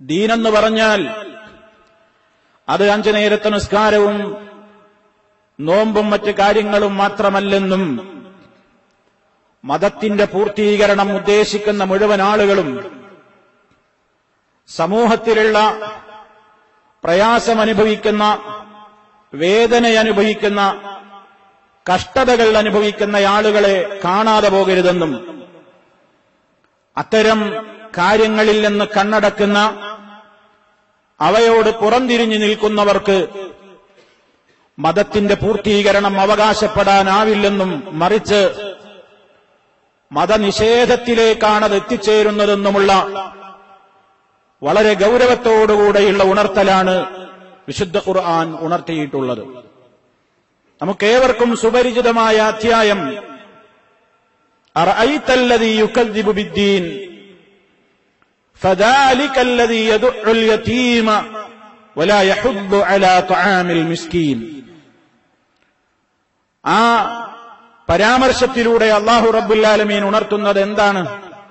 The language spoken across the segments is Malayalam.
ദീനെന്ന് പറഞ്ഞാൽ അത് അഞ്ചു നേരത്തെ നിസ്കാരവും നോമ്പും മറ്റ് കാര്യങ്ങളും മാത്രമല്ലെന്നും മതത്തിന്റെ പൂർത്തീകരണം ഉദ്ദേശിക്കുന്ന മുഴുവൻ ആളുകളും സമൂഹത്തിലുള്ള പ്രയാസം അനുഭവിക്കുന്ന വേദന അനുഭവിക്കുന്ന കഷ്ടതകൾ അനുഭവിക്കുന്ന ആളുകളെ കാണാതെ പോകരുതെന്നും അത്തരം കാര്യങ്ങളിൽ നിന്ന് കണ്ണടക്കുന്ന അവയോട് പുറംതിരിഞ്ഞു നിൽക്കുന്നവർക്ക് മതത്തിന്റെ പൂർത്തീകരണം അവകാശപ്പെടാനാവില്ലെന്നും മറിച്ച് മതനിഷേധത്തിലേക്കാണ് അത് എത്തിച്ചേരുന്നതെന്നുമുള്ള വളരെ ഗൗരവത്തോടുകൂടെയുള്ള ഉണർത്തലാണ് വിശുദ്ധ ഖുർആൻ ഉണർത്തിയിട്ടുള്ളത് നമുക്കേവർക്കും സുപരിചിതമായ അധ്യായം അറഅയ്തല്ലദീ യുകദ്ദിബു ബിദ്ദീൻ فذلك الذي يدع اليتيم ولا يحض على طعام المسكين ആ പരാമർശത്തിലൂടെ അള്ളാഹു റബ്ബുല്ലാലമീൻ ഉണർത്തുന്നത് എന്താണ്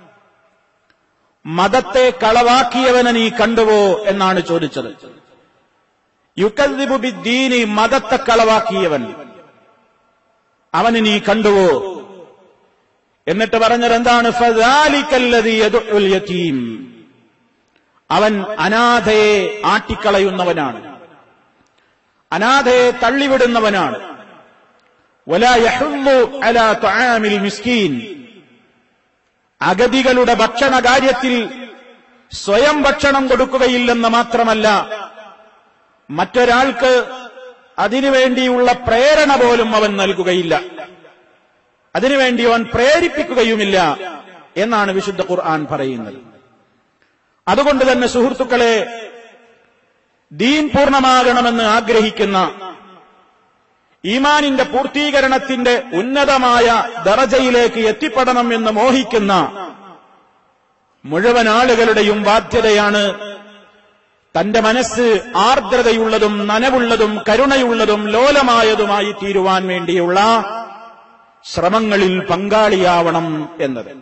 മതത്തെ കളവാക്കിയവനെ നീ കണ്ടുവോ എന്നാണ് ചോദിച്ചത് യുക്കദ്ദിബു ബിദ്ദീനി മതത്തെ കളവാക്കിയവൻ അവന് നീ കണ്ടുവോ എന്നിട്ട് പറഞ്ഞത് എന്താണ് ഫദാലിക്കല്ലദീ യദ്ഉൽ യതീം അവൻ അനാഥയെ ആട്ടിക്കളയുന്നവനാണ് അനാഥയെ തള്ളിവിടുന്നവനാണ് വലാ യഹുല്ലു അലാ തആമിൽ മിസ്കീൻ അഗതികളുടെ ഭക്ഷണ കാര്യത്തിൽ സ്വയം ഭക്ഷണം കൊടുക്കുകയില്ലെന്ന് മാത്രമല്ല മറ്റൊരാൾക്ക് അതിനുവേണ്ടിയുള്ള പ്രേരണ പോലും അവൻ നൽകുകയില്ല അതിനുവേണ്ടി അവൻ പ്രേരിപ്പിക്കുകയുമില്ല എന്നാണ് വിശുദ്ധ ഖുർആൻ പറയുന്നത് അതുകൊണ്ട് തന്നെ സുഹൃത്തുക്കളെ ദീൻ പൂർണ്ണമാകണമെന്ന് ആഗ്രഹിക്കുന്ന ഈമാനിന്റെ പൂർത്തീകരണത്തിന്റെ ഉന്നതമായ ദറജയിലേക്ക് എത്തിപ്പെടണം എന്ന് മോഹിക്കുന്ന മുഴുവൻ ആളുകളുടെയും ബാധ്യതയാണ് തന്റെ മനസ്സ് ആർദ്രതയുള്ളതും നനവുള്ളതും കരുണയുള്ളതും ലോലമായതുമായി തീരുവാൻ വേണ്ടിയുള്ള ശ്രമങ്ങളിൽ പങ്കാളിയാവണം എന്നത്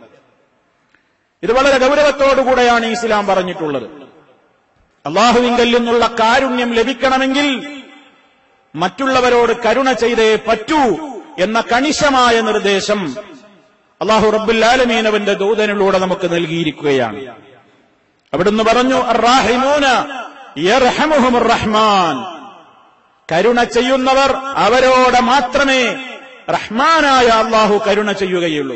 ഇത് വളരെ ഗൗരവത്തോടുകൂടെയാണ് ഇസ്ലാം പറഞ്ഞിട്ടുള്ളത് അള്ളാഹുവിങ്കൽ നിന്നുള്ള കാരുണ്യം ലഭിക്കണമെങ്കിൽ മറ്റുള്ളവരോട് കരുണ ചെയ്തേ പറ്റൂ എന്ന കണിശമായ നിർദ്ദേശം അള്ളാഹു റബ്ബുല്ലാലമീൻ അവന്റെ ദൂതനിലൂടെ നമുക്ക് നൽകിയിരിക്കുകയാണ് അവിടുന്ന് പറഞ്ഞു അറാഹിമൂന യർഹമുഹുമുർ റഹ്മാൻ കരുണ ചെയ്യുന്നവർ അവരോട് മാത്രമേ റഹ്മാനായ അള്ളാഹു കരുണ ചെയ്യുകയുള്ളൂ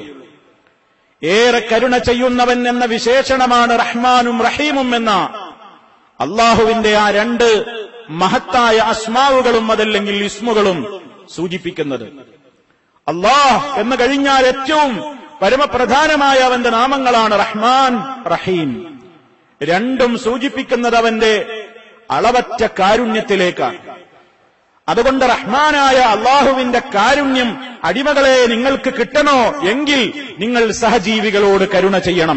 ഏറെ കരുണ ചെയ്യുന്നവൻ എന്ന വിശേഷണമാണ് റഹ്മാനും റഹീമും എന്ന അള്ളാഹുവിന്റെ ആ രണ്ട് മഹത്തായ അസ്മാവുകളും അതല്ലെങ്കിൽ ഇസ്മുകളും സൂചിപ്പിക്കുന്നത് അള്ളാഹ് എന്ന് കഴിഞ്ഞാൽ ഏറ്റവും പരമപ്രധാനമായ അവന്റെ നാമങ്ങളാണ് റഹ്മാൻ റഹീം രണ്ടും സൂചിപ്പിക്കുന്നത് അവന്റെ അളവറ്റ കാരുണ്യത്തിലേക്കാണ് അതുകൊണ്ട് റഹ്മാനായ അള്ളാഹുവിന്റെ കാരുണ്യം അടിമകളെ നിങ്ങൾക്ക് കിട്ടണോ എങ്കിൽ നിങ്ങൾ സഹജീവികളോട് കരുണ ചെയ്യണം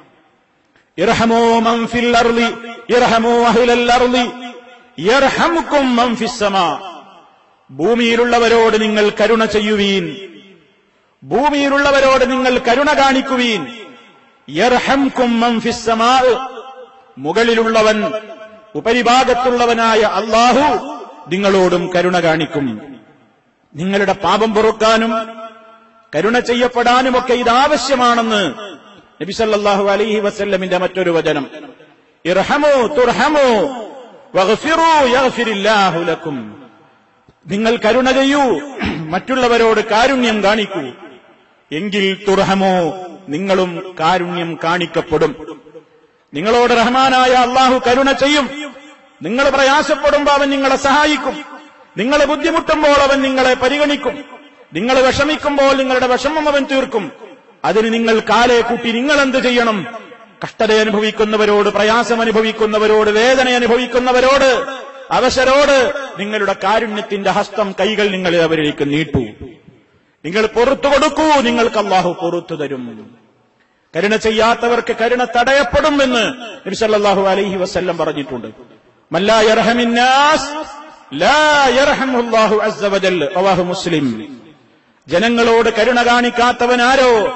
ഇർഹമോ മംഫിൽ അർളി ഇർഹമോ അഹ്ലൽ അർളി യർഹമുക്കും മംഫിസ്സമാ ഭൂമിയിലുള്ളവരോട് നിങ്ങൾ കരുണ ചെയ്യുവീൻ ഭൂമിയിലുള്ളവരോട് നിങ്ങൾ കരുണ കാണിക്കുവീൻ യർഹംകും മംഫിസ്സമാ മുകളിലുള്ളവൻ ഉപരിഭാഗത്തുള്ളവനായ അള്ളാഹു നിങ്ങളോടും കരുണ കാണിക്കും നിങ്ങളുടെ പാപം പൊറുക്കാനും കരുണ ചെയ്യപ്പെടാനുമൊക്കെ ഇതാവശ്യമാണെന്ന് നബി സല്ലല്ലാഹു അലൈഹി വസല്ലമിന്റെ മറ്റൊരു വചനം ഇർഹമു തുർഹമു വഗ്ഫിറു യഗ്ഫിരില്ലാഹു ലക്കും നിങ്ങൾ കരുണ ചെയ്യൂ മറ്റുള്ളവരോട് കാരുണ്യം കാണിക്കൂ എങ്കിൽ തുർഹമോ നിങ്ങളും കാരുണ്യം കാണിക്കപ്പെടും നിങ്ങളോട് റഹ്മാനായ അള്ളാഹു കരുണ ചെയ്യും നിങ്ങൾ പ്രയാസപ്പെടുമ്പോൾ അവൻ നിങ്ങളെ സഹായിക്കും നിങ്ങൾ ബുദ്ധിമുട്ടുമ്പോൾ അവൻ നിങ്ങളെ പരിഗണിക്കും നിങ്ങൾ വിഷമിക്കുമ്പോൾ നിങ്ങളുടെ വിഷമം അവൻ തീർക്കും അതിന് നിങ്ങൾ കാലെ കൂട്ടി നിങ്ങൾ എന്ത് ചെയ്യണം കഷ്ടത അനുഭവിക്കുന്നവരോട് പ്രയാസം അനുഭവിക്കുന്നവരോട് വേദന അനുഭവിക്കുന്നവരോട് അവശരോട് നിങ്ങളുടെ കാരുണ്യത്തിന്റെ ഹസ്തം കൈകൾ നിങ്ങൾ അവരിലേക്ക് നീട്ടൂ നിങ്ങൾ പുറത്തു കൊടുക്കൂ നിങ്ങൾക്ക് അള്ളാഹു പുറത്തു തരും കരുണ ചെയ്യാത്തവർക്ക് കരുണ തടയപ്പെടുമെന്ന് നബി സല്ലല്ലാഹു അലൈഹി വസല്ലം പറഞ്ഞിട്ടുണ്ട് മല്ലാ യർഹമിന്നാസ് ലാ യർഹമുല്ലാഹു അസ്സ വജൽ റവാഹു മുസ്ലിം ജനങ്ങളോട് കരുണ കാണിക്കാത്തവനാരോ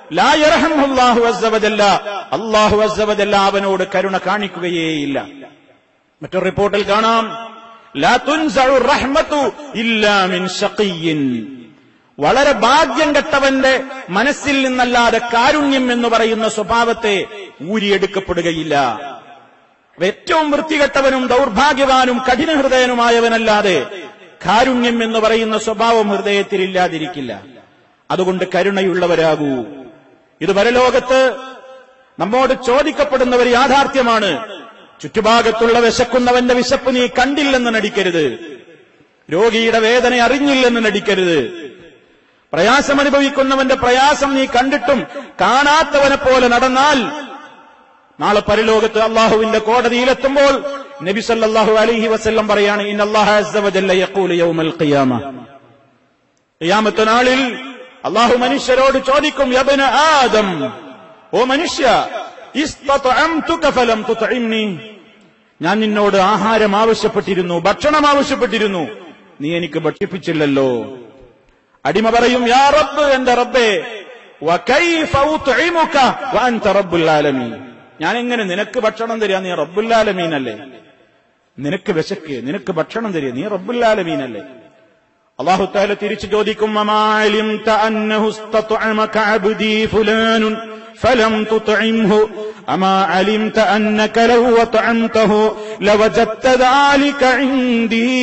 ലായറഹമുല്ലാഹു അസ്സവജല്ല അള്ളാഹു അസ്സവജല്ല അവനോട് കരുണ കാണിക്കുകയേയില്ല മറ്റൊരു റിപ്പോർട്ടിൽ കാണാം ലാ തുൻസഉ റഹ്മത്തു ഇല്ലാ മിൻ ശഖിയ്യിൻ വളരെ ഭാഗ്യം കെട്ടവന്റെ മനസ്സിൽ നിന്നല്ലാതെ കാരുണ്യം എന്ന് പറയുന്ന സ്വഭാവത്തെ ഊരിയെടുക്കപ്പെടുകയില്ല ഏറ്റവും വൃത്തികെട്ടവനും ദൗർഭാഗ്യവാനും കഠിനഹൃദയനുമായവനല്ലാതെ കാരുണ്യം എന്ന് പറയുന്ന സ്വഭാവം ഹൃദയത്തിൽ ഇല്ലാതിരിക്കില്ല അതുകൊണ്ട് കരുണയുള്ളവരാകൂ ഇത് പരലോകത്ത് നമ്മോട് ചോദിക്കപ്പെടുന്ന ഒരു യാഥാർത്ഥ്യമാണ് ചുറ്റുഭാഗത്തുള്ള വിശക്കുന്നവന്റെ വിശപ്പ് നീ കണ്ടില്ലെന്ന് നടിക്കരുത് രോഗിയുടെ വേദന അറിഞ്ഞില്ലെന്ന് നടിക്കരുത് പ്രയാസമനുഭവിക്കുന്നവന്റെ പ്രയാസം നീ കണ്ടിട്ടും കാണാത്തവനെ പോലെ നടന്നാൽ നാളെ പരലോകത്ത് അള്ളാഹുവിന്റെ കോടതിയിലെത്തുമ്പോൾ നബി സല്ലല്ലാഹു അലൈഹി വസല്ലം പറയാണ് ഇൻ യഖൂലു ഖിയാമ ഖിയാമത്ത് നാളിൽ അള്ളാഹു മനുഷ്യരോട് ചോദിക്കും യബ്ന ആദം ഓ മനുഷ്യ ഇസ്തത്അംതുക ഫലം തുത്ഇംനി ഞാൻ നിന്നോട് ആഹാരം ആവശ്യപ്പെട്ടിരുന്നു ഭക്ഷണം ആവശ്യപ്പെട്ടിരുന്നു നീ എനിക്ക് ഭക്ഷിപ്പിച്ചില്ലല്ലോ അടിമ പറയും യാ റബ്ബ് എന്റെ റബ്ബേ വകൈഫ ഉത്ഇമുക വഅൻത റബ്ബുൽ ആലമീൻ ഞാൻ എങ്ങനെ നിനക്ക് ഭക്ഷണം തരിക നീ റബ്ബുൽ ആലമീൻ അല്ലേ നിനക്ക് വിശക്ക് നിനക്ക് ഭക്ഷണം തരിക നീ റബ്ബുൽ ആലമീൻ അല്ലേ അള്ളാഹു താല തിരിച്ചു ചോദിക്കും അമാലിംത അന്നഹു ഇസ്തത്അമക അബ്ദി ഫുലാനുൻ فلم تطعمه أما علمت أنك لو وطعمته لوجدت ذلك عندي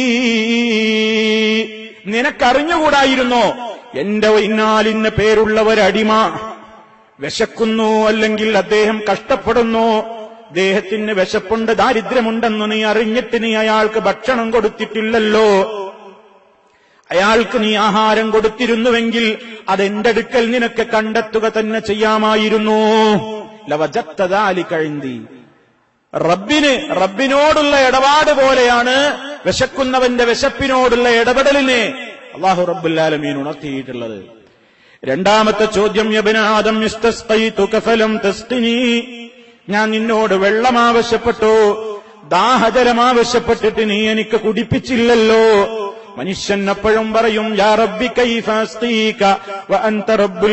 നിനക്കറിഞ്ഞുകൂടായിരുന്നോ എന്റെ ഇന്നാലിന് പേരുള്ള ഒരടിമ വിശക്കുന്നു അല്ലെങ്കിൽ അദ്ദേഹം കഷ്ടപ്പെടുന്നു അദ്ദേഹത്തിന് വിശപ്പുണ്ട് ദാരിദ്ര്യമുണ്ടെന്ന് നീ അറിഞ്ഞിട്ട് നീ അയാൾക്ക് ഭക്ഷണം കൊടുത്തിട്ടില്ലല്ലോ അയാൾക്ക് നീ ആഹാരം കൊടുത്തിരുന്നുവെങ്കിൽ അതെന്റെ അടുക്കൽ നിനക്ക് കണ്ടെത്തുക തന്നെ ചെയ്യാമായിരുന്നു ലവജത്തതാലി കഴിഞ്ഞി റബ്ബിന് റബ്ബിനോടുള്ള ഇടപാട് പോലെയാണ് വിശക്കുന്നവന്റെ വിശപ്പിനോടുള്ള ഇടപെടലിനെ അള്ളാഹു റബ്ബുല്ലാലമീൻ ഉണർത്തിയിട്ടുള്ളത് രണ്ടാമത്തെ ചോദ്യം യബനാദം ഫലം തസ്തിനി ഞാൻ നിന്നോട് വെള്ളം ആവശ്യപ്പെട്ടു ദാഹജലം ആവശ്യപ്പെട്ടിട്ട് നീ എനിക്ക് കുടിപ്പിച്ചില്ലല്ലോ മനുഷ്യൻ അപ്പോഴും പറയും യാ റബ്ബി കൈഫ അസ്തീക വ അൻത റബ്ബുൽ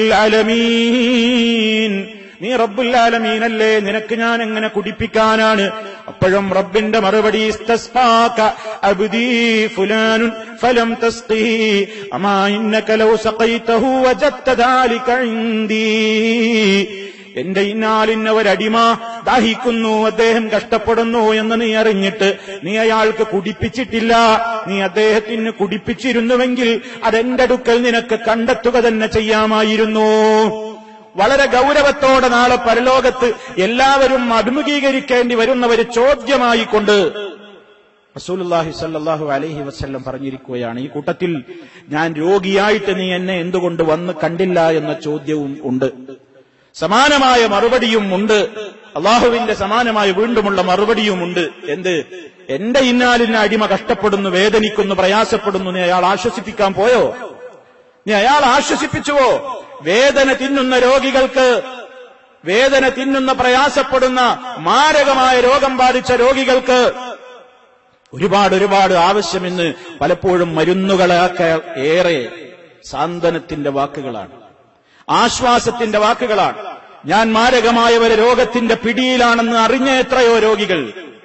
ആലമീൻ നീ റബ്ബുൽ ആലമീനല്ലേ നിനക്ക് ഞാൻ എങ്ങനെ കുടിപ്പിക്കാനാണ് അപ്പോഴും റബ്ബിന്റെ മറുപടി ഇസ്തസ്ഫാക അബ്ദീ ഫുലാനുൻ ഫലം തസ്ഖീ അമാ ഇന്നക ലൗ സഖൈതഹു വജദ്ത ദാലിക ഇൻദീ എന്റെ ഇന്നാലിന്ന ഒരടിമ ദാഹിക്കുന്നു അദ്ദേഹം കഷ്ടപ്പെടുന്നു എന്ന് നീ അറിഞ്ഞിട്ട് നീ അയാൾക്ക് കുടിപ്പിച്ചിട്ടില്ല നീ അദ്ദേഹത്തിന് കുടിപ്പിച്ചിരുന്നുവെങ്കിൽ അതെന്റെ അടുക്കൽ നിനക്ക് കണ്ടെത്തുക തന്നെ ചെയ്യാമായിരുന്നു വളരെ ഗൗരവത്തോടെ നാളെ പരലോകത്ത് എല്ലാവരും അഭിമുഖീകരിക്കേണ്ടി വരുന്ന ഒരു ചോദ്യമായിക്കൊണ്ട് റസൂലുള്ളാഹി സല്ലല്ലാഹു അലൈഹി വസല്ലം പറഞ്ഞിരിക്കുകയാണ് ഈ കൂട്ടത്തിൽ ഞാൻ രോഗിയായിട്ട് നീ എന്നെ എന്തുകൊണ്ട് വന്ന് കണ്ടില്ല എന്ന ചോദ്യവും ഉണ്ട് സമാനമായ മറുപടിയും ഉണ്ട് അള്ളാഹുവിന്റെ സമാനമായ വീണ്ടുമുള്ള മറുപടിയുമുണ്ട് എന്ത് എന്റെ ഇന്നാലിന് അടിമ കഷ്ടപ്പെടുന്നു വേദനിക്കുന്നു പ്രയാസപ്പെടുന്നു നീ അയാൾ ആശ്വസിപ്പിക്കാൻ പോയോ നീ അയാൾ ആശ്വസിപ്പിച്ചുവോ വേദന തിന്നുന്ന രോഗികൾക്ക് വേദന തിന്നുന്ന പ്രയാസപ്പെടുന്ന മാരകമായ രോഗം ബാധിച്ച രോഗികൾക്ക് ഒരുപാട് ഒരുപാട് ആവശ്യമെന്ന് പലപ്പോഴും മരുന്നുകളൊക്കെ ഏറെ സാന്ത്വനത്തിന്റെ വാക്കുകളാണ് ആശ്വാസത്തിന്റെ വാക്കുകളാണ് ഞാൻ മാരകമായ ഒരു രോഗത്തിന്റെ പിടിയിലാണെന്ന് അറിഞ്ഞ എത്രയോ രോഗികൾ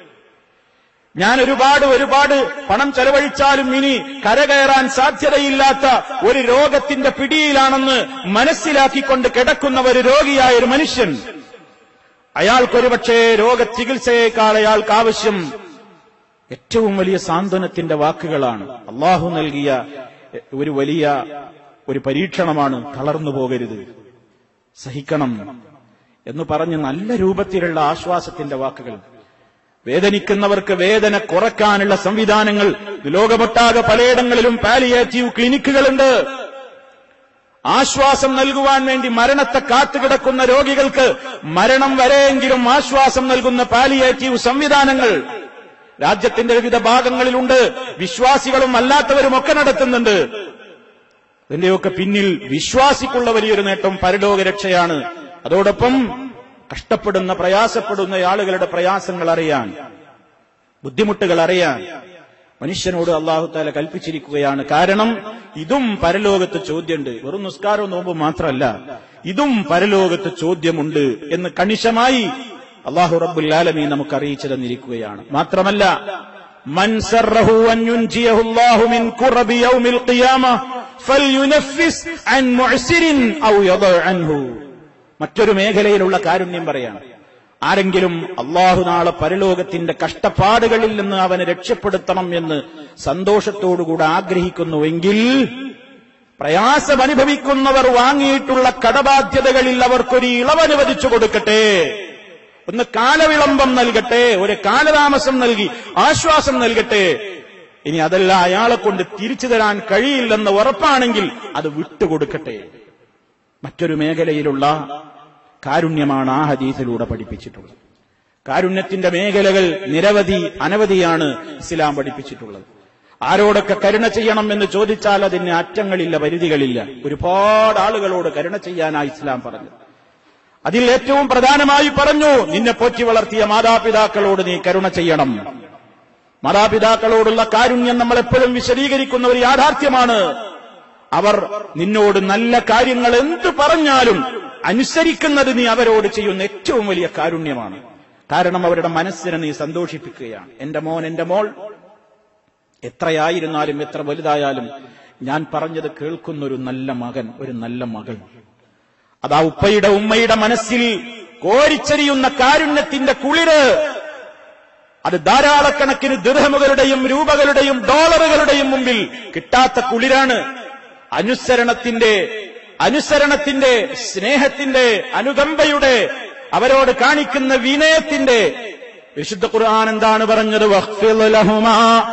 ഞാൻ ഒരുപാട് ഒരുപാട് പണം ചെലവഴിച്ചാലും ഇനി കരകയറാൻ സാധ്യതയില്ലാത്ത ഒരു രോഗത്തിന്റെ പിടിയിലാണെന്ന് മനസ്സിലാക്കിക്കൊണ്ട് കിടക്കുന്ന ഒരു രോഗിയായ ഒരു മനുഷ്യൻ അയാൾക്കൊരുപക്ഷേ രോഗചികിത്സയേക്കാൾ അയാൾക്ക് ആവശ്യം ഏറ്റവും വലിയ സാന്ത്വനത്തിന്റെ വാക്കുകളാണ് അള്ളാഹു നൽകിയ ഒരു വലിയ ഒരു പരീക്ഷണമാണ് തളർന്നു പോകരുത് സഹിക്കണം എന്ന് പറഞ്ഞ് നല്ല രൂപത്തിലുള്ള ആശ്വാസത്തിന്റെ വാക്കുകൾ വേദനിക്കുന്നവർക്ക് വേദന കുറക്കാനുള്ള സംവിധാനങ്ങൾ ലോകമൊട്ടാകെ പലയിടങ്ങളിലും പാലിയേറ്റീവ് ക്ലിനിക്കുകളുണ്ട് ആശ്വാസം നൽകുവാൻ വേണ്ടി മരണത്തെ കാത്തുകിടക്കുന്ന രോഗികൾക്ക് മരണം വരെയെങ്കിലും ആശ്വാസം നൽകുന്ന പാലിയേറ്റീവ് സംവിധാനങ്ങൾ രാജ്യത്തിന്റെ വിവിധ ഭാഗങ്ങളിലുണ്ട് വിശ്വാസികളും അല്ലാത്തവരും ഒക്കെ നടത്തുന്നുണ്ട് ഇതിന്റെയൊക്കെ പിന്നിൽ വിശ്വാസിക്കുള്ള വലിയൊരു നേട്ടം പരലോക രക്ഷയാണ് അതോടൊപ്പം കഷ്ടപ്പെടുന്ന പ്രയാസപ്പെടുന്ന ആളുകളുടെ പ്രയാസങ്ങൾ അറിയാൻ ബുദ്ധിമുട്ടുകൾ അറിയാൻ മനുഷ്യനോട് അള്ളാഹു താല കൽപ്പിച്ചിരിക്കുകയാണ് കാരണം ഇതും പരലോകത്ത് ചോദ്യമുണ്ട് വെറും നിസ്കാരവും നോമ്പും മാത്രമല്ല ഇതും പരലോകത്ത് ചോദ്യമുണ്ട് എന്ന് കണിശമായി അള്ളാഹു റബ്ബുൽ ആലമീ നമുക്ക് അറിയിച്ചു തന്നിരിക്കുകയാണ് മാത്രമല്ല من سره أن ينجيه الله من كرب يوم القيامة فلينفس عن معسر أو يضع عنه മറ്റൊരു മേഖലയിലുള്ള കാരുണ്യം പറയാണ് ആരെങ്കിലും അള്ളാഹു നാളെ പരലോകത്തിന്റെ കഷ്ടപ്പാടുകളിൽ നിന്ന് അവനെ രക്ഷപ്പെടുത്തണം എന്ന് സന്തോഷത്തോടുകൂടെ ആഗ്രഹിക്കുന്നുവെങ്കിൽ പ്രയാസം അനുഭവിക്കുന്നവർ വാങ്ങിയിട്ടുള്ള കടബാധ്യതകളിൽ അവർക്കൊരു ഇളവനുവദിച്ചു കൊടുക്കട്ടെ ഒന്ന് കാലവിളംബം നൽകട്ടെ ഒരു കാലതാമസം നൽകി ആശ്വാസം നൽകട്ടെ ഇനി അതല്ല അയാളെ കൊണ്ട് തിരിച്ചു തരാൻ കഴിയില്ലെന്ന് ഉറപ്പാണെങ്കിൽ അത് വിട്ടുകൊടുക്കട്ടെ മറ്റൊരു മേഖലയിലുള്ള കാരുണ്യമാണ് ആ ഹദീസിലൂടെ പഠിപ്പിച്ചിട്ടുള്ളത് കാരുണ്യത്തിന്റെ മേഖലകൾ നിരവധി അനവധിയാണ് ഇസ്ലാം പഠിപ്പിച്ചിട്ടുള്ളത് ആരോടൊക്കെ കരുണ ചെയ്യണം എന്ന് ചോദിച്ചാൽ അതിന് അറ്റങ്ങളില്ല പരിധികളില്ല ഒരുപാട് ആളുകളോട് കരുണ ചെയ്യാനായി ഇസ്ലാം പറഞ്ഞു അതിൽ ഏറ്റവും പ്രധാനമായി പറഞ്ഞു നിന്നെ പോറ്റി വളർത്തിയ മാതാപിതാക്കളോട് നീ കരുണ ചെയ്യണം മാതാപിതാക്കളോടുള്ള കാരുണ്യം നമ്മൾ എപ്പോഴും വിശദീകരിക്കുന്ന ഒരു യാഥാർത്ഥ്യമാണ് അവർ നിന്നോട് നല്ല കാര്യങ്ങൾ എന്തു പറഞ്ഞാലും അനുസരിക്കുന്നത് നീ അവരോട് ചെയ്യുന്ന ഏറ്റവും വലിയ കാരുണ്യമാണ് കാരണം അവരുടെ മനസ്സിനെ നീ സന്തോഷിപ്പിക്കുകയാണ് എന്റെ മോൻ എന്റെ മോൾ എത്രയായിരുന്നാലും എത്ര വലുതായാലും ഞാൻ പറഞ്ഞത് കേൾക്കുന്ന ഒരു നല്ല മകൻ ഒരു നല്ല മകൾ അതാ ഉപ്പയുടെ ഉമ്മയുടെ മനസ്സിൽ കോരിച്ചെരിയുന്ന കാരുണ്യത്തിന്റെ കുളിര് അത് ധാരാളക്കണക്കിന് ദീർഘമുകളുടെയും രൂപകളുടെയും ഡോളറുകളുടെയും മുമ്പിൽ കിട്ടാത്ത കുളിരാണ് അനുസരണത്തിന്റെ അനുസരണത്തിന്റെ സ്നേഹത്തിന്റെ അനുകമ്പയുടെ അവരോട് കാണിക്കുന്ന വിനയത്തിന്റെ വിശുദ്ധ ഖുർആൻ എന്താണ് പറഞ്ഞത് വഖ്ഫിദ് ലഹുമാ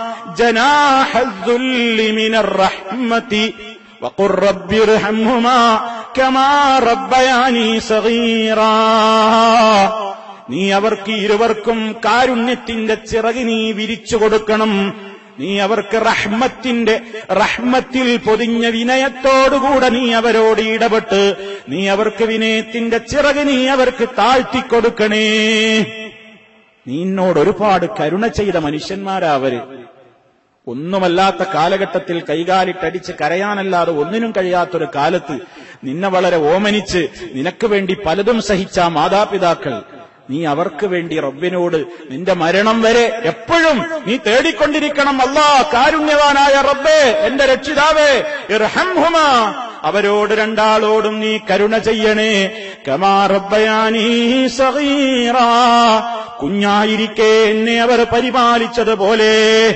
ജനാഹദ്ദുല്ലി മിനർ റഹ്മതി وقل رب ارحمهما كما ربياني صغيرا നീ അവർക്ക് ഇരുവർക്കും കാരുണ്യത്തിന്റെ ചിറക് നീ വിരിച്ചു കൊടുക്കണം നീ അവർക്ക് റഹ്മത്തിന്റെ റഹ്മത്തിൽ പൊതിഞ്ഞ വിനയത്തോടുകൂടെ നീ അവരോട് ഇടപെട്ട് നീ അവർക്ക് വിനയത്തിന്റെ ചിറക് നീ അവർക്ക് താഴ്ത്തിക്കൊടുക്കണേ നീ എന്നോട് ഒരുപാട് കരുണ ചെയ്ത മനുഷ്യന്മാരാ അവര് ഒന്നുമല്ലാത്ത കാലഘട്ടത്തിൽ കൈകാലിട്ടടിച്ച് കരയാനല്ലാതെ ഒന്നിനും കഴിയാത്തൊരു കാലത്ത് നിന്നെ വളരെ ഓമനിച്ച് നിനക്ക് വേണ്ടി പലതും സഹിച്ച ആ മാതാപിതാക്കൾ നീ അവർക്ക് വേണ്ടി റബ്ബിനോട് നിന്റെ മരണം വരെ എപ്പോഴും നീ തേടിക്കൊണ്ടിരിക്കണം അല്ലാ കാരുണ്യവാനായ റബ്ബേ എന്റെ രക്ഷിതാവേ ഇർഹംഹുമ അവരോട് രണ്ടാളോടും നീ കരുണ ചെയ്യണേ കമാ റബ്ബയാനീ സഗീറാ കുഞ്ഞായിരിക്കെ എന്നെ അവർ പരിപാലിച്ചതുപോലെ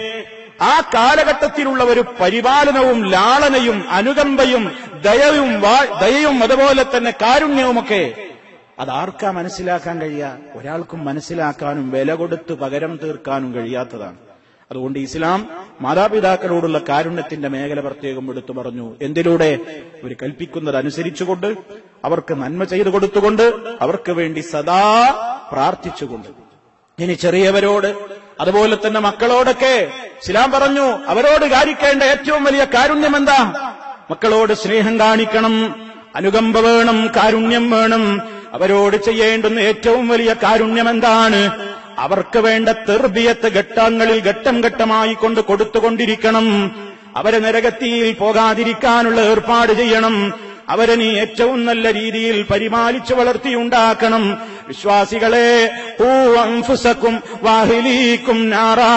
ആ കാലഘട്ടത്തിലുള്ള ഒരു പരിപാലനവും ലാളനയും അനുകമ്പയും ദയവും വാ- ദയയും അതുപോലെ തന്നെ കാരുണ്യവുമൊക്കെ അതാർക്കാ മനസ്സിലാക്കാൻ കഴിയുക ഒരാൾക്കും മനസ്സിലാക്കാനും വില കൊടുത്ത് പകരം തീർക്കാനും കഴിയാത്തതാണ് അതുകൊണ്ട് ഇസ്ലാം മാതാപിതാക്കളോടുള്ള കാരുണ്യത്തിന്റെ മേഖല പ്രത്യേകം എടുത്തു പറഞ്ഞു എന്തിലൂടെ അവർ കൽപ്പിക്കുന്നത് അനുസരിച്ചുകൊണ്ട് അവർക്ക് നന്മ ചെയ്തു കൊടുത്തുകൊണ്ട് അവർക്ക് വേണ്ടി സദാ പ്രാർത്ഥിച്ചുകൊണ്ട് ഇനി ചെറിയവരോട് അതുപോലെ തന്നെ മക്കളോടൊക്കെ ഇസ്ലാം പറഞ്ഞു അവരോട് കാണിക്കേണ്ട ഏറ്റവും വലിയ കാരുണ്യം എന്താ മക്കളോട് സ്നേഹം കാണിക്കണം അനുകമ്പ വേണം കാരുണ്യം വേണം അവരോട് ചെയ്യേണ്ടുന്ന ഏറ്റവും വലിയ കാരുണ്യം എന്താണ് അവർക്ക് വേണ്ട തെർബിയത്ത് ഘട്ടങ്ങളിൽ ഘട്ടം ഘട്ടമായി കൊണ്ട് കൊടുത്തുകൊണ്ടിരിക്കണം അവരെ നരകത്തിയിൽ പോകാതിരിക്കാനുള്ള ഏർപ്പാട് ചെയ്യണം അവരെ നീ ഏറ്റവും നല്ല രീതിയിൽ പരിപാലിച്ചു വളർത്തിയുണ്ടാക്കണം വിശ്വാസികളെ ഖൂ അൻഫുസക്കും വാഹിലീക്കും നാറാ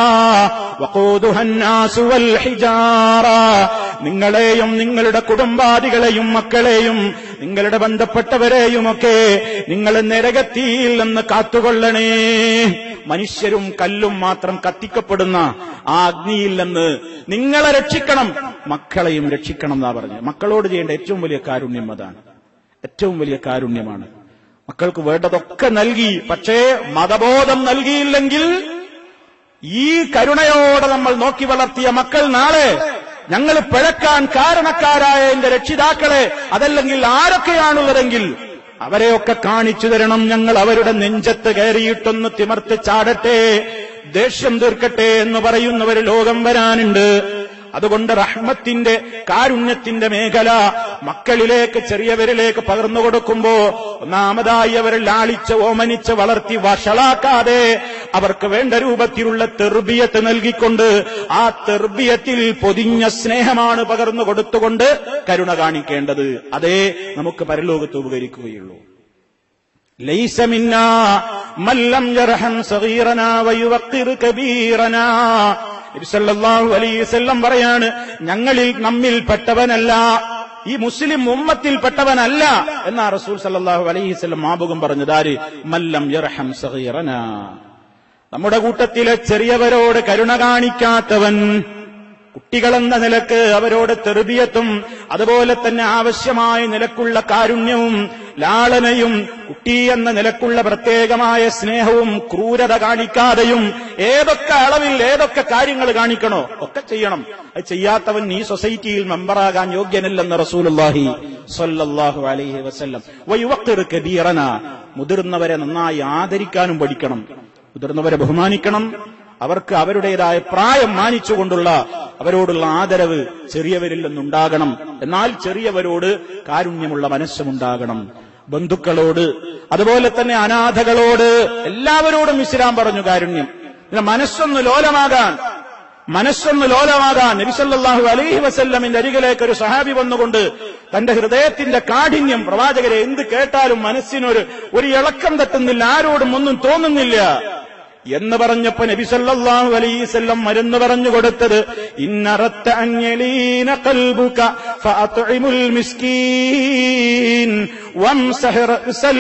വഖൂദുഹന്നാസു വൽ ഹിജാറ നിങ്ങളെയും നിങ്ങളുടെ കുടുംബാദികളെയും മക്കളെയും നിങ്ങളുടെ ബന്ധപ്പെട്ടവരെയുമൊക്കെ നിങ്ങൾ നരകത്തിയിൽ നിന്ന് കാത്തുകൊള്ളണേ മനുഷ്യരും കല്ലും മാത്രം കത്തിക്കപ്പെടുന്ന ആ അഗ്നിയിൽ നിന്ന് നിങ്ങളെ രക്ഷിക്കണം മക്കളെയും രക്ഷിക്കണം എന്നാ പറഞ്ഞത് മക്കളോട് ചെയ്യേണ്ട ഏറ്റവും വലിയ കാരുണ്യം അതാണ് ഏറ്റവും വലിയ കാരുണ്യമാണ് മക്കൾക്ക് വേണ്ടതൊക്കെ നൽകി പക്ഷേ മതബോധം നൽകിയില്ലെങ്കിൽ ഈ കരുണയോടെ നമ്മൾ നോക്കി വളർത്തിയ മക്കൾ നാളെ ഞങ്ങൾ പിഴക്കാൻ കാരണക്കാരായ എന്റെ രക്ഷിതാക്കളെ അതല്ലെങ്കിൽ ആരൊക്കെയാണുള്ളതെങ്കിൽ അവരെയൊക്കെ കാണിച്ചു തരണം ഞങ്ങൾ അവരുടെ നെഞ്ചത്ത് കയറിയിട്ടൊന്ന് തിമർത്ത് ചാടട്ടെ ദേഷ്യം തീർക്കട്ടെ എന്ന് പറയുന്നവർ ലോകം വരാനുണ്ട് അതുകൊണ്ട് റഹ്മത്തിന്റെ കാരുണ്യത്തിന്റെ മേഖല മക്കളിലേക്ക് ചെറിയവരിലേക്ക് പകർന്നു കൊടുക്കുമ്പോ ഒന്നാമതായി അവർ ലാളിച്ച് ഓമനിച്ച് വളർത്തി വഷളാക്കാതെ അവർക്ക് വേണ്ട രൂപത്തിലുള്ള തെർബിയത്ത് നൽകിക്കൊണ്ട് ആ തെർബിയത്തിൽ പൊതിഞ്ഞ സ്നേഹമാണ് പകർന്നു കൊടുത്തുകൊണ്ട് കരുണ കാണിക്കേണ്ടത് അതേ നമുക്ക് പരലോകത്ത് ഉപകരിക്കുകയുള്ളൂ ليس منا من لم يرحم صغيرنا ويوقر كبيرنا നബി സല്ലല്ലാഹു അലൈഹി വസല്ലം പറയാണ് ഞങ്ങളിൽ നമ്മിൽപ്പെട്ടവനല്ല ഈ മുസ്ലിം ഉമ്മത്തിൽപ്പെട്ടവനല്ല എന്നാ റസൂൽ സല്ലല്ലാഹു അലൈഹി വസല്ലം മാബുകം പറഞ്ഞത് ആര് മല്ലം യർഹം സഗീറന നമ്മുടെ കൂട്ടത്തിലെ ചെറിയവരോട് കരുണ കാണിക്കാത്തവൻ കുട്ടികളെന്ന നിലക്ക് അവരോട് തെറുബിയത്തും അതുപോലെ തന്നെ ആവശ്യമായ നിലക്കുള്ള കാരുണ്യവും ലാളനയും കുട്ടി എന്ന നിലക്കുള്ള പ്രത്യേകമായ സ്നേഹവും ക്രൂരത കാണിക്കാതെയും ഏതൊക്കെ അളവിൽ ഏതൊക്കെ കാര്യങ്ങൾ കാണിക്കണോ ഒക്കെ ചെയ്യണം അത് ചെയ്യാത്തവൻ ഈ സൊസൈറ്റിയിൽ മെമ്പറാകാൻ യോഗ്യനല്ലെന്ന് റസൂലുള്ളാഹി സ്വല്ലല്ലാഹു അലൈഹി വസല്ലം വയുവക്കിർ കബീറന മുതിർന്നവരെ നന്നായി ആദരിക്കാനും പഠിക്കണം മുതിർന്നവരെ ബഹുമാനിക്കണം അവർക്ക് അവരുടേതായ പ്രായം മാനിച്ചുകൊണ്ടുള്ള അവരോടുള്ള ആദരവ് ചെറിയവരിൽ നിന്നുണ്ടാകണം എന്നാൽ ചെറിയവരോട് കാരുണ്യമുള്ള മനസ്സുമുണ്ടാകണം ബന്ധുക്കളോട് അതുപോലെ തന്നെ അനാഥകളോട് എല്ലാവരോടും ഇസ്ലാം പറഞ്ഞു കാരുണ്യം പിന്നെ മനസ്സൊന്ന് ലോലമാകാൻ മനസ്സൊന്ന് ലോലമാകാൻ നബിസല്ലാഹു അലൈഹി വസല്ലമിന്റെ അരികിലേക്ക് ഒരു സഹാബി വന്നുകൊണ്ട് തന്റെ ഹൃദയത്തിന്റെ കാഠിന്യം പ്രവാചകരെ എന്ത് കേട്ടാലും മനസ്സിനൊരു ഒരു ഇളക്കം തട്ടുന്നില്ല ആരോടും ഒന്നും തോന്നുന്നില്ല എന്ന് പറഞ്ഞപ്പോ നബി സല്ലല്ലാഹു അലൈഹിസല്ലം മരുന്ന് പറഞ്ഞു കൊടുത്തത് ഇന്നറത്ത അഞ്ഞലീന കൽബുക ഫഅത്ഇമുൽ മിസ്കീൻ വംസഹ് റഅസൽ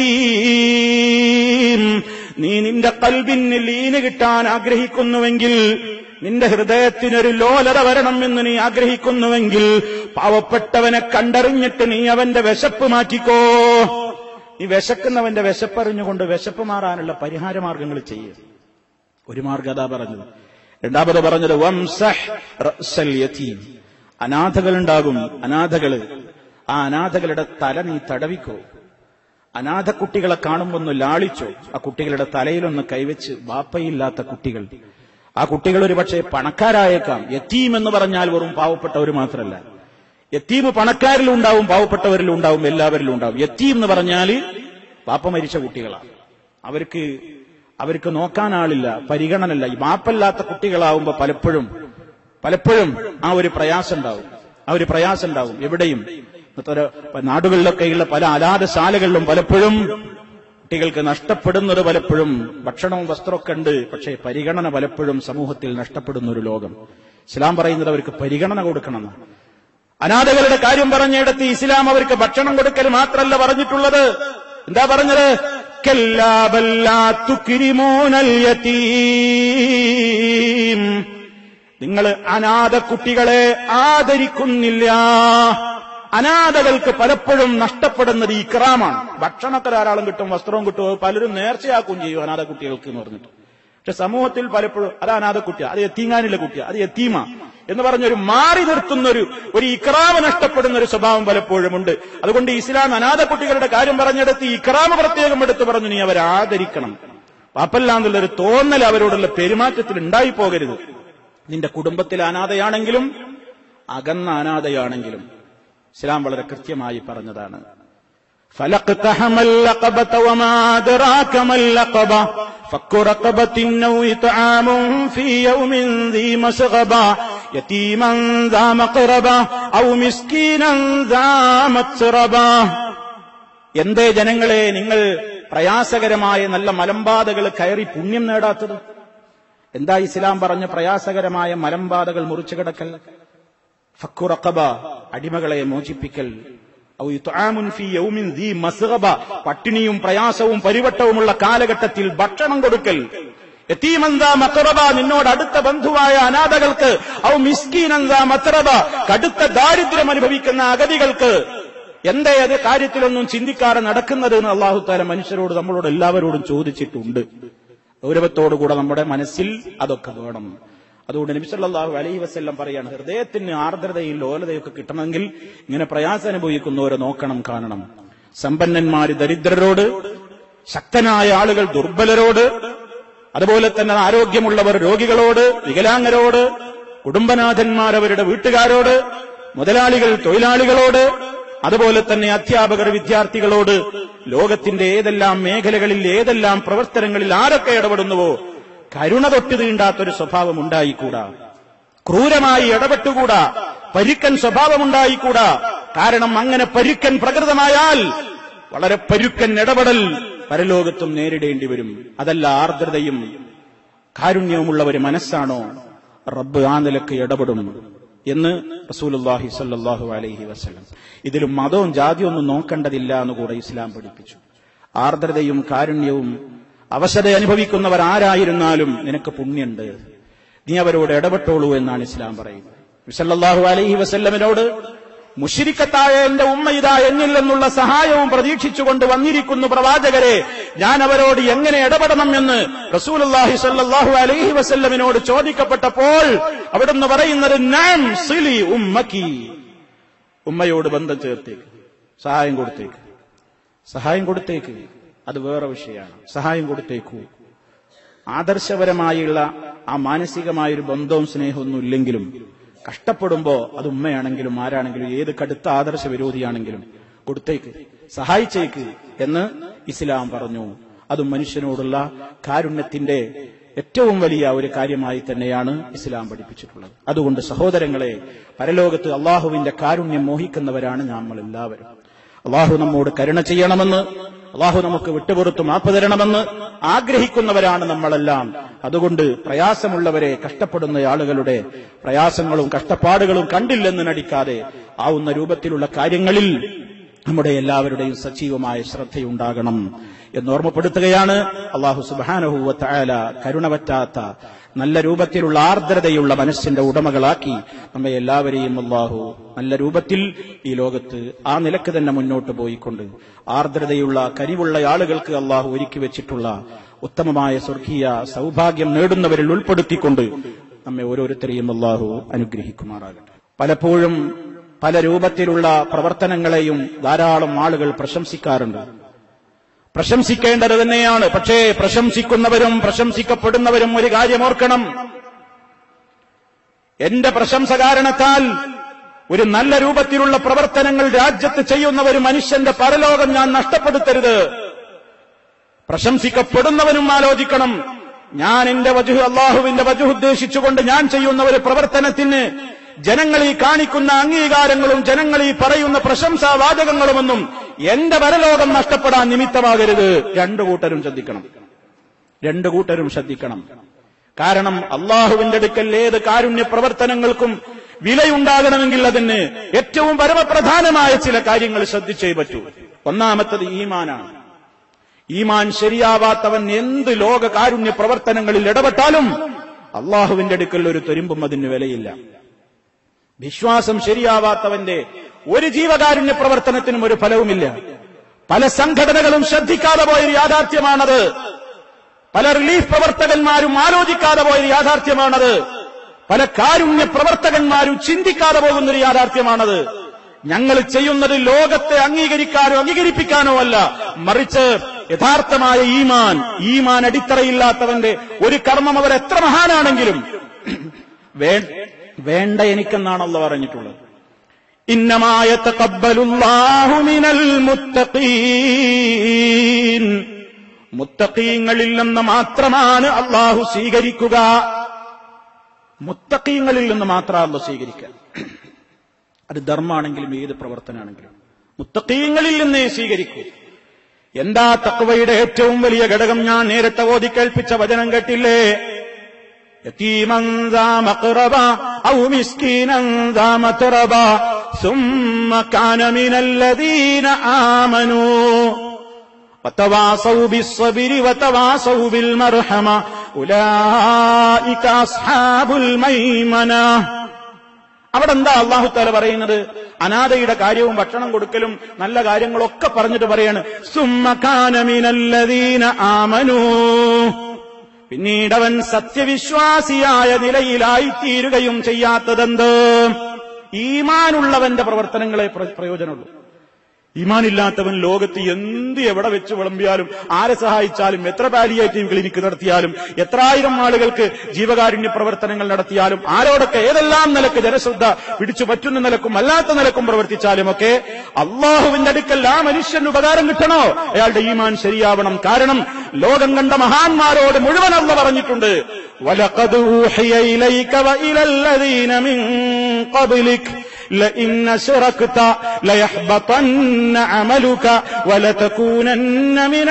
യതീം നീ നിന്റെ കൽബിന് ലീന് കിട്ടാൻ ആഗ്രഹിക്കുന്നുവെങ്കിൽ നിന്റെ ഹൃദയത്തിനൊരു ലോലത വരണമെന്ന് നീ ആഗ്രഹിക്കുന്നുവെങ്കിൽ പാവപ്പെട്ടവനെ കണ്ടറിഞ്ഞിട്ട് നീ അവന്റെ വിശപ്പ് മാറ്റിക്കോ നീ വിശക്കുന്നവന്റെ വിശപ്പറിഞ്ഞുകൊണ്ട് വിശപ്പ് മാറാനുള്ള പരിഹാര മാർഗങ്ങൾ ചെയ്യുക ഒരു മാർഗം അതാ പറഞ്ഞത് രണ്ടാമത് പറഞ്ഞത് വംസഹ് റഅസൽ യതീം അനാഥകളുണ്ടാകും അനാഥകള് ആ അനാഥകളുടെ തല നീ തടവിക്കോ അനാഥ കുട്ടികളെ കാണുമ്പോൾ ഒന്ന് ലാളിച്ചോ ആ കുട്ടികളുടെ തലയിലൊന്ന് കൈവച്ച് വാപ്പയില്ലാത്ത കുട്ടികൾ ആ കുട്ടികൾ ഒരു പക്ഷേ പണക്കാരായേക്കാം യത്തീം എന്ന് പറഞ്ഞാൽ വെറും പാവപ്പെട്ടവർ മാത്രമല്ല യത്തീം പണക്കാരിലും ഉണ്ടാവും പാവപ്പെട്ടവരിലും ഉണ്ടാവും എല്ലാവരിലും ഉണ്ടാവും യത്തീം എന്ന് പറഞ്ഞാൽ പാപ്പ മരിച്ച കുട്ടികളാണ് അവർക്ക് അവർക്ക് നോക്കാൻ ആളില്ല പരിഗണനല്ല ഈ മാപ്പല്ലാത്ത കുട്ടികളാവുമ്പോ പലപ്പോഴും പലപ്പോഴും ആ ഒരു പ്രയാസം ഉണ്ടാവും ആ ഒരു പ്രയാസം ഉണ്ടാവും എവിടെയും ഇന്നത്തെ ഒരു നാടുകളിലൊക്കെയുള്ള പല അനാഥശാലകളിലും പലപ്പോഴും കുട്ടികൾക്ക് നഷ്ടപ്പെടുന്നത് പലപ്പോഴും ഭക്ഷണവും വസ്ത്രമൊക്കെ ഉണ്ട് പക്ഷേ പരിഗണന പലപ്പോഴും സമൂഹത്തിൽ നഷ്ടപ്പെടുന്ന ഒരു ലോകം ഇസ്ലാം പറയുന്നത് അവർക്ക് പരിഗണന കൊടുക്കണമെന്ന് അനാഥകളുടെ കാര്യം പറഞ്ഞിടത്ത് ഇസ്ലാം അവർക്ക് ഭക്ഷണം കൊടുക്കൽ മാത്രമല്ല പറഞ്ഞിട്ടുള്ളത് എന്താ പറഞ്ഞത് കല്ലാബല്ലാത്തുക്കിരിമൂനൽ യതീം നിങ്ങൾ അനാഥ കുട്ടികളെ ആദരിക്കുന്നില്ല അനാഥകൾക്ക് പലപ്പോഴും നഷ്ടപ്പെടുന്നത് ഇക്രാമാണ് ഭക്ഷണത്തിൽ ധാരാളം കിട്ടും വസ്ത്രവും കിട്ടും പലരും നേർച്ചയാക്കുകയും ചെയ്യും അനാഥ കുട്ടികൾക്ക് എന്ന് പറഞ്ഞിട്ട് പക്ഷെ സമൂഹത്തിൽ പലപ്പോഴും അത് അനാഥ കുട്ടിയ അത് എത്തീങ്ങാനില്ല കുട്ടിയ അത് എത്തീമ എന്ന് പറഞ്ഞൊരു മാറി നിർത്തുന്ന ഒരു ഒരു ഇക്രാമ് നഷ്ടപ്പെടുന്ന ഒരു സ്വഭാവം പലപ്പോഴും ഉണ്ട് അതുകൊണ്ട് ഇസ്ലാം അനാഥ കുട്ടികളുടെ കാര്യം പറഞ്ഞെടുത്ത് ഇക്രാമ് പ്രത്യേകം എടുത്തു പറഞ്ഞു നീ അവരെ ആദരിക്കണം പാപ്പല്ല ഒരു തോന്നൽ അവരോടുള്ള പെരുമാറ്റത്തിൽ ഉണ്ടായി പോകരുത് നിന്റെ കുടുംബത്തിലെ അനാഥയാണെങ്കിലും അകന്ന അനാഥയാണെങ്കിലും ഇസ്ലാം വളരെ കൃത്യമായി പറഞ്ഞതാണ് فلقتحم اللقبة وما أدراك ما اللقبة فك رقبة أو إطعام في يوم ذي مسغبة يتيما ذا مقربة أو مسكينا ذا متربة എന്തേ ജനങ്ങളെ നിങ്ങൾ പ്രയാസകരമായ നല്ല മലമ്പാതകൾ കയറി പുണ്യം നേടാത്തത് എന്താ ഇസ്ലാം പറഞ്ഞ പ്രയാസകരമായ മലമ്പാതകൾ മുറിച്ചു കിടക്കൽ ഫക്കുറക്കബ അടിമകളെ മോചിപ്പിക്കൽ ഔ ഇത്ആമുൻ ഫീ യൗമിൻ ദീ മസ്ഗബ പട്ടിണിയും പ്രയാസവും പരിവട്ടവുമുള്ള കാലഘട്ടത്തിൽ ഭക്ഷണം കൊടുക്കൽ യതീമന്താ മക്റബ നിന്നോട് അടുത്ത ബന്ധുവായ അനാഥകൾക്ക് ഔ മിസ്കീനന്താ മത്രബ കടുത്ത ദാരിദ്ര്യം അനുഭവിക്കുന്ന അഗതികൾക്ക് എന്തേ അത് കാര്യത്തിലൊന്നും ചിന്തിക്കാതെ നടക്കുന്നത് എന്ന് അള്ളാഹു താല മനുഷ്യരോട് നമ്മളോട് എല്ലാവരോടും ചോദിച്ചിട്ടുണ്ട് ഗൗരവത്തോടുകൂടെ നമ്മുടെ മനസ്സിൽ അതൊക്കെ വേണം അതുകൊണ്ട് നബിസല്ലാഹു അലൈഹി വസ്ല്ലം പറയാണ് ഹൃദയത്തിന് ആർദ്രതയും ലോലതയൊക്കെ കിട്ടണമെങ്കിൽ ഇങ്ങനെ പ്രയാസം അനുഭവിക്കുന്നവരെ നോക്കണം കാണണം സമ്പന്നന്മാര് ദരിദ്രരോട് ശക്തനായ ആളുകൾ ദുർബലരോട് അതുപോലെ തന്നെ ആരോഗ്യമുള്ളവർ രോഗികളോട് വികലാംഗരോട് കുടുംബനാഥന്മാർ അവരുടെ വീട്ടുകാരോട് മുതലാളികൾ തൊഴിലാളികളോട് അതുപോലെ തന്നെ അധ്യാപകർ വിദ്യാർത്ഥികളോട് ലോകത്തിന്റെ ഏതെല്ലാം മേഖലകളിൽ ഏതെല്ലാം പ്രവർത്തനങ്ങളിൽ ആരൊക്കെ ഇടപെടുന്നുവോ കരുണ തൊട്ട് തീണ്ടാത്തൊരു സ്വഭാവം ഉണ്ടായിക്കൂടാ ക്രൂരമായി ഇടപെട്ടുകൂടാ പരുക്കൻ സ്വഭാവമുണ്ടായിക്കൂടാ കാരണം അങ്ങനെ പരുക്കൻ പ്രകൃതമായാൽ വളരെ പരുക്കൻ ഇടപെടൽ പരലോകത്തും നേരിടേണ്ടി വരും അതല്ല ആർദ്രതയും കാരുണ്യവുമുള്ള ഒരു മനസ്സാണോ റബ്ബ് ആ നിലക്ക് ഇടപെടും എന്ന് റസൂലുല്ലാഹി സല്ലാഹു അലൈഹി വസ്ലം ഇതിലും മതവും ജാതിയും ഒന്നും നോക്കേണ്ടതില്ല എന്ന് കൂടെ ഇസ്ലാം പഠിപ്പിച്ചു ആർദ്രതയും കാരുണ്യവും അവശത അനുഭവിക്കുന്നവർ ആരായിരുന്നാലും നിനക്ക് പുണ്യുണ്ട് നീ അവരോട് ഇടപെട്ടോളൂ എന്നാണ് ഇസ്ലാം പറയുന്നത് വിസല്ലാഹു അലൈഹി വസല്ലമിനോട് മുഷിരിക്കത്തായ എന്റെ ഉമ്മ ഇതാ എന്നിൽ നിന്നുള്ള സഹായവും പ്രതീക്ഷിച്ചുകൊണ്ട് വന്നിരിക്കുന്നു പ്രവാചകരെ ഞാൻ അവരോട് എങ്ങനെ ഇടപെടണം എന്ന് റസൂലുല്ലാഹി സല്ലാഹു അലൈഹി വസല്ലമിനോട് ചോദിക്കപ്പെട്ടപ്പോൾ അവിടുന്ന് പറയുന്നത് നാം സിലി ഉമ്മക്കി ഉമ്മയോട് ബന്ധം ചേർത്തേക്ക് സഹായം കൊടുത്തേക്ക് സഹായം കൊടുത്തേക്ക് അത് വേറെ വിഷയമാണ് സഹായം കൊടുത്തേക്കൂ ആദർശപരമായുള്ള ആ മാനസികമായൊരു ബന്ധവും സ്നേഹമൊന്നും ഇല്ലെങ്കിലും കഷ്ടപ്പെടുമ്പോ അത് ഉമ്മയാണെങ്കിലും ആരാണെങ്കിലും ഏത് കടുത്ത ആദർശ വിരോധിയാണെങ്കിലും കൊടുത്തേക്ക് സഹായിച്ചേക്ക് എന്ന് ഇസ്ലാം പറഞ്ഞു അതും മനുഷ്യനോടുള്ള കാരുണ്യത്തിന്റെ ഏറ്റവും വലിയ ഒരു കാര്യമായി തന്നെയാണ് ഇസ്ലാം പഠിപ്പിച്ചിട്ടുള്ളത് അതുകൊണ്ട് സഹോദരങ്ങളെ പരലോകത്ത് അള്ളാഹുവിന്റെ കാരുണ്യം മോഹിക്കുന്നവരാണ് നമ്മൾ എല്ലാവരും അള്ളാഹു നമ്മോട് കരുണ ചെയ്യണമെന്ന് അള്ളാഹു നമുക്ക് വിട്ടുപുറത്ത് മാപ്പ് തരണമെന്ന് ആഗ്രഹിക്കുന്നവരാണ് നമ്മളെല്ലാം അതുകൊണ്ട് പ്രയാസമുള്ളവരെ കഷ്ടപ്പെടുന്ന ആളുകളുടെ പ്രയാസങ്ങളും കഷ്ടപ്പാടുകളും കണ്ടില്ലെന്ന് നടിക്കാതെ ആവുന്ന രൂപത്തിലുള്ള കാര്യങ്ങളിൽ നമ്മുടെ എല്ലാവരുടെയും സജീവമായ ശ്രദ്ധയുണ്ടാകണം എന്ന് ഓർമ്മപ്പെടുത്തുകയാണ് അള്ളാഹു സുബാനഹുവ തായാല കരുണവറ്റാത്ത നല്ല രൂപത്തിലുള്ള ആർദ്രതയുള്ള മനസ്സിന്റെ ഉടമകളാക്കി നമ്മെ എല്ലാവരെയും അള്ളാഹു നല്ല രൂപത്തിൽ ഈ ലോകത്ത് ആ നിലക്ക് തന്നെ മുന്നോട്ട് പോയിക്കൊണ്ട് ആർദ്രതയുള്ള കരിവുള്ള ആളുകൾക്ക് അള്ളാഹു ഒരുക്കി വെച്ചിട്ടുള്ള ഉത്തമമായ സ്വർഗീയ സൗഭാഗ്യം നേടുന്നവരിൽ ഉൾപ്പെടുത്തിക്കൊണ്ട് നമ്മെ ഓരോരുത്തരെയും അള്ളാഹു അനുഗ്രഹിക്കുമാറാകട്ടെ പലപ്പോഴും പല രൂപത്തിലുള്ള പ്രവർത്തനങ്ങളെയും ധാരാളം ആളുകൾ പ്രശംസിക്കാറുണ്ട് പ്രശംസിക്കേണ്ടത് തന്നെയാണ് പക്ഷേ പ്രശംസിക്കുന്നവരും പ്രശംസിക്കപ്പെടുന്നവരും ഒരു കാര്യം ഓർക്കണം എന്റെ പ്രശംസ കാരണത്താൽ ഒരു നല്ല രൂപത്തിലുള്ള പ്രവർത്തനങ്ങൾ രാജ്യത്ത് ചെയ്യുന്ന ഒരു മനുഷ്യന്റെ പരലോകം ഞാൻ നഷ്ടപ്പെടുത്തരുത് പ്രശംസിക്കപ്പെടുന്നവനും ആലോചിക്കണം ഞാൻ എന്റെ വജുഹ് അള്ളാഹുവിന്റെ വജുഹ് ഉദ്ദേശിച്ചുകൊണ്ട് ഞാൻ ചെയ്യുന്ന ഒരു പ്രവർത്തനത്തിന് ജനങ്ങൾ ഈ കാണിക്കുന്ന അംഗീകാരങ്ങളും ജനങ്ങൾ ഈ പറയുന്ന പ്രശംസാവാചകങ്ങളുമൊന്നും എന്റെ പരലോകം നഷ്ടപ്പെടാൻ നിമിത്തമാകരുത് രണ്ടു കൂട്ടരും ശ്രദ്ധിക്കണം രണ്ടു കൂട്ടരും ശ്രദ്ധിക്കണം കാരണം അള്ളാഹുവിന്റെ അടുക്കൽ ഏത് കാരുണ്യ പ്രവർത്തനങ്ങൾക്കും വിലയുണ്ടാകണമെങ്കിൽ അതിന് ഏറ്റവും പരമപ്രധാനമായ ചില കാര്യങ്ങൾ ശ്രദ്ധിച്ചേ പറ്റൂ ഒന്നാമത്തത് ഈമാനാണ് ഈമാൻ ശരിയാവാത്തവൻ എന്ത് ലോക കാരുണ്യ പ്രവർത്തനങ്ങളിൽ ഇടപെട്ടാലും അള്ളാഹുവിന്റെ അടുക്കൽ ഒരു തൊരുമ്പും അതിന് വിലയില്ല വിശ്വാസം ശരിയാവാത്തവന്റെ ഒരു ജീവകാരുണ്യ പ്രവർത്തനത്തിനും ഒരു ഫലവുമില്ല പല സംഘടനകളും ശ്രദ്ധിക്കാതെ പോയൊരു യാഥാർത്ഥ്യമാണത് പല റിലീഫ് പ്രവർത്തകന്മാരും ആലോചിക്കാതെ പോയൊരു യാഥാർത്ഥ്യമാണത് പല കാരുണ്യ പ്രവർത്തകന്മാരും ചിന്തിക്കാതെ പോകുന്നൊരു യാഥാർത്ഥ്യമാണത് ഞങ്ങൾ ചെയ്യുന്നത് ലോകത്തെ അംഗീകരിക്കാനോ അംഗീകരിപ്പിക്കാനോ അല്ല മറിച്ച് യഥാർത്ഥമായ ഈമാൻ ഈമാൻ അടിത്തറയില്ലാത്തവന്റെ ഒരു കർമ്മം അവർ എത്ര മഹാനാണെങ്കിലും വേണ്ട എനിക്കെന്നാണല്ലോ പറഞ്ഞിട്ടുള്ളത് ഇന്നമായ മിനൽ മുത്തഖീൻ മുത്തഖീങ്ങളിൽ നിന്ന് മാത്രമാണ് അള്ളാഹു സ്വീകരിക്കുക മുത്തഖീങ്ങളിൽ നിന്ന് മാത്രമല്ല സ്വീകരിക്കുക അത് ധർമ്മാണെങ്കിലും ഏത് പ്രവർത്തനമാണെങ്കിലും മുത്തഖീങ്ങളിൽ നിന്നേ സ്വീകരിക്കൂ എന്താ തക്വയുടെ ഏറ്റവും വലിയ ഘടകം ഞാൻ നേരിട്ട് ഓതി കേൾപ്പിച്ച വചനം കേട്ടില്ലേ يتيما ذا مقربا أو مسكينا ذا متربا ثم كان من الذين آمنوا وتواصوا بالصبر وتواصوا بالمرحمة أولئك أصحاب الميمنة അവിടെ എന്താ അള്ളാഹു താല പറയുന്നത് അനാഥയുടെ കാര്യവും ഭക്ഷണം കൊടുക്കലും നല്ല കാര്യങ്ങളൊക്കെ പറഞ്ഞിട്ട് പറയാണ് സുമ്മകാനമിനല്ലദീന ആമനൂ പിന്നീട് അവൻ സത്യവിശ്വാസിയായ നിലയിലായിത്തീരുകയും ചെയ്യാത്തതെന്ത് ഈമാനുള്ളവന്റെ പ്രവർത്തനങ്ങളെ പ്രയോജനമുള്ളൂ ഈമാനില്ലാത്തവൻ ലോകത്ത് എന്ത് എവിടെ വെച്ച് വിളമ്പിയാലും ആരെ സഹായിച്ചാലും എത്ര പാലിയേറ്റീവ് ക്ലിനിക്ക് നടത്തിയാലും എത്രായിരം ആളുകൾക്ക് ജീവകാരുണ്യ പ്രവർത്തനങ്ങൾ നടത്തിയാലും ആരോടൊക്കെ ഏതെല്ലാം നിലക്ക് ജനശ്രദ്ധ പിടിച്ചു പറ്റുന്ന നിലക്കും അല്ലാത്ത നിലക്കും പ്രവർത്തിച്ചാലും ഒക്കെ അള്ളാഹുവിന്റെ അടുക്കൽ ആ മനുഷ്യന് ഉപകാരം കിട്ടണോ അയാളുടെ ഈമാൻ ശരിയാവണം കാരണം ലോകം കണ്ട മഹാന്മാരോട് മുഴുവൻ അല്ല പറഞ്ഞിട്ടുണ്ട് وَلَقَدْ أُوحِيَ إِلَيْكَ وَإِلَى الَّذِينَ مِن قَبْلِكَ لئن أشركت ليحبطن عملك ولتكونن من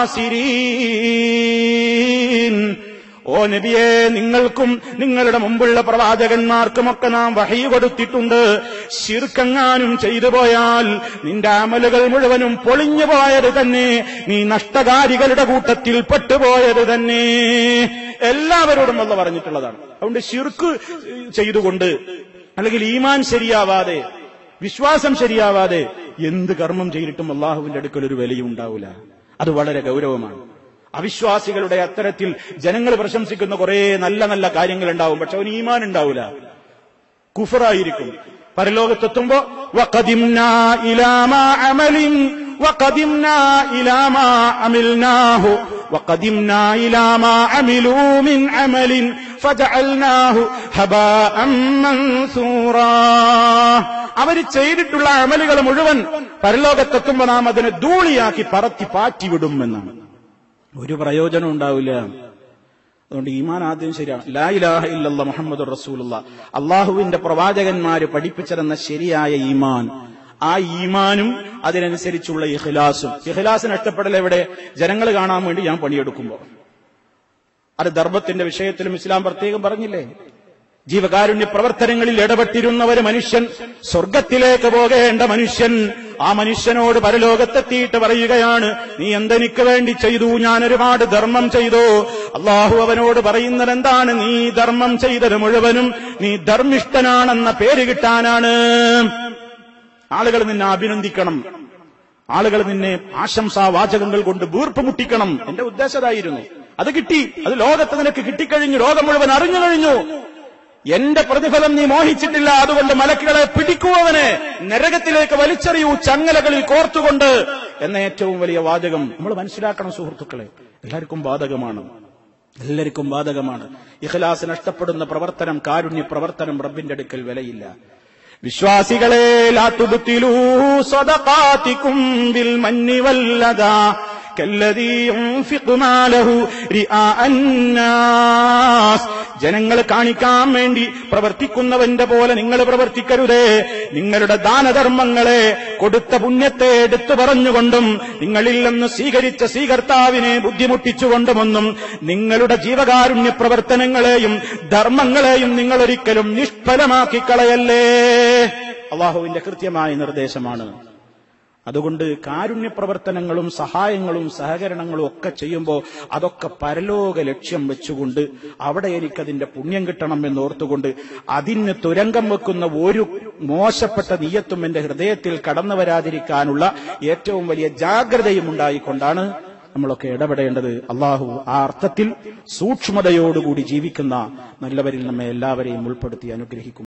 الخاسرين ഓ നബിയെ നിങ്ങൾക്കും നിങ്ങളുടെ മുമ്പുള്ള പ്രവാചകന്മാർക്കുമൊക്കെ നാം വഹി കൊടുത്തിട്ടുണ്ട് ശിർക്കങ്ങാനും ചെയ്തു പോയാൽ നിന്റെ അമലുകൾ മുഴുവനും പൊളിഞ്ഞു പോയത് തന്നെ നീ നഷ്ടകാരികളുടെ കൂട്ടത്തിൽ പെട്ടുപോയത് തന്നെ എല്ലാവരോടും അല്ല പറഞ്ഞിട്ടുള്ളതാണ് അതുകൊണ്ട് ശിർക്ക് ചെയ്തുകൊണ്ട് അല്ലെങ്കിൽ ഈമാൻ ശരിയാവാതെ വിശ്വാസം ശരിയാവാതെ എന്ത് കർമ്മം ചെയ്തിട്ടും അള്ളാഹുവിന്റെ അടുക്കൽ ഒരു വിലയും ഉണ്ടാവില്ല അത് വളരെ ഗൗരവമാണ് അവിശ്വാസികളുടെ അത്തരത്തിൽ ജനങ്ങൾ പ്രശംസിക്കുന്ന കുറെ നല്ല നല്ല കാര്യങ്ങൾ ഉണ്ടാവും പക്ഷെ അവന് ഈമാൻ ഉണ്ടാവില്ല കുഫറായിരിക്കും പരലോകത്തെത്തുമ്പോ വഖദിംനാ ഇലാമാ അമലിൻ വഖദിംനാ ഇലാമാ അമിൽനാഹു وقدمنا إلى ما عملوا من عمل فجعلناه هباء منثورا അവർ ചെയ്തിട്ടുള്ള അമലുകൾ മുഴുവൻ പരലോകത്തെത്തുമ്പോൾ നാം അതിനെ ധൂളിയാക്കി പറത്തി പാറ്റിവിടും എന്നാണ് ഒരു പ്രയോജനം ഉണ്ടാവില്ല അതുകൊണ്ട് ഈമാൻ ആദ്യം ശരിയാണ് ലാ ഇലാഹ ഇല്ലല്ല മുഹമ്മദ് റസൂലുള്ള അള്ളാഹുവിന്റെ പ്രവാചകന്മാര് പഠിപ്പിച്ചതെന്ന ശരിയായ ഈമാൻ ആ ഈമാനും അതിനനുസരിച്ചുള്ള ഇഖ്ലാസും ഇഖ്ലാസ് നഷ്ടപ്പെടൽ എവിടെ ജനങ്ങൾ കാണാൻ വേണ്ടി ഞാൻ പണിയെടുക്കുമ്പോൾ അത് ദർഭത്തിന്റെ വിഷയത്തിലും ഇസ്ലാം പ്രത്യേകം പറഞ്ഞില്ലേ ജീവകാരുണ്യ പ്രവർത്തനങ്ങളിൽ ഇടപെട്ടിരുന്നവര് മനുഷ്യൻ സ്വർഗത്തിലേക്ക് പോകേണ്ട മനുഷ്യൻ ആ മനുഷ്യനോട് പരലോകത്തെത്തിയിട്ട് പറയുകയാണ് നീ എന്തെനിക്ക് വേണ്ടി ചെയ്തു ഞാൻ ഒരുപാട് ധർമ്മം ചെയ്തു അള്ളാഹു അവനോട് പറയുന്നത് എന്താണ് നീ ധർമ്മം ചെയ്തത് മുഴുവനും നീ ധർമ്മിഷ്ഠനാണെന്ന പേര് കിട്ടാനാണ് ആളുകൾ നിന്നെ അഭിനന്ദിക്കണം ആളുകൾ നിന്നെ ആശംസാ വാചകങ്ങൾ കൊണ്ട് വീർപ്പ് മുട്ടിക്കണം എന്റെ ഉദ്ദേശതായിരുന്നു അത് കിട്ടി അത് ലോകത്ത് നിനക്ക് കിട്ടിക്കഴിഞ്ഞു ലോകം മുഴുവൻ അറിഞ്ഞു കഴിഞ്ഞു എന്റെ പ്രതിഫലം നീ മോഹിച്ചിട്ടില്ല അതുകൊണ്ട് മലക്കുകളെ പിടിക്കുവവനെ നരകത്തിലേക്ക് വലിച്ചെറിയൂ ചങ്ങലകളിൽ കോർത്തുകൊണ്ട് എന്ന ഏറ്റവും വലിയ വാചകം നമ്മൾ മനസ്സിലാക്കണം സുഹൃത്തുക്കളെ എല്ലാവർക്കും ബാധകമാണ് എല്ലാവർക്കും ബാധകമാണ് ഇഖലാസ് നഷ്ടപ്പെടുന്ന പ്രവർത്തനം കാരുണ്യ പ്രവർത്തനം റബ്ബിന്റെ അടുക്കൽ വിലയില്ല വിശ്വാസികളെ ലാത്തുബത്തിലൂ സ്വതകാത്തിക്കും ബിൽ മന്നി വല്ലതാ كالذي ينفق ماله رئاء الناس ജനങ്ങൾ കാണിക്കാൻ വേണ്ടി പ്രവർത്തിക്കുന്നവന്റെ പോലെ നിങ്ങൾ പ്രവർത്തിക്കരുതേ നിങ്ങളുടെ ദാനധർമ്മങ്ങളെ കൊടുത്ത പുണ്യത്തെ എടുത്തു പറഞ്ഞുകൊണ്ടും നിങ്ങളിൽ നിന്ന് സ്വീകരിച്ച സ്വീകർത്താവിനെ ബുദ്ധിമുട്ടിച്ചുകൊണ്ടുമൊന്നും നിങ്ങളുടെ ജീവകാരുണ്യ പ്രവർത്തനങ്ങളെയും ധർമ്മങ്ങളെയും നിങ്ങൾ ഒരിക്കലും നിഷ്ഫലമാക്കി കളയല്ലേ അള്ളാഹുവിന്റെ കൃത്യമായ നിർദ്ദേശമാണ് അതുകൊണ്ട് കാരുണ്യ പ്രവർത്തനങ്ങളും സഹായങ്ങളും സഹകരണങ്ങളും ഒക്കെ ചെയ്യുമ്പോൾ അതൊക്കെ പരലോക ലക്ഷ്യം വെച്ചുകൊണ്ട് അവിടെ എനിക്കതിന്റെ പുണ്യം കിട്ടണം എന്നോർത്തുകൊണ്ട് അതിന് തുരങ്കം വെക്കുന്ന ഒരു മോശപ്പെട്ട നീയത്തും എന്റെ ഹൃദയത്തിൽ കടന്നു വരാതിരിക്കാനുള്ള ഏറ്റവും വലിയ ജാഗ്രതയും ഉണ്ടായിക്കൊണ്ടാണ് നമ്മളൊക്കെ ഇടപെടേണ്ടത് അള്ളാഹു ആ അർത്ഥത്തിൽ സൂക്ഷ്മതയോടുകൂടി ജീവിക്കുന്ന നല്ലവരിൽ നമ്മെ എല്ലാവരെയും ഉൾപ്പെടുത്തി അനുഗ്രഹിക്കും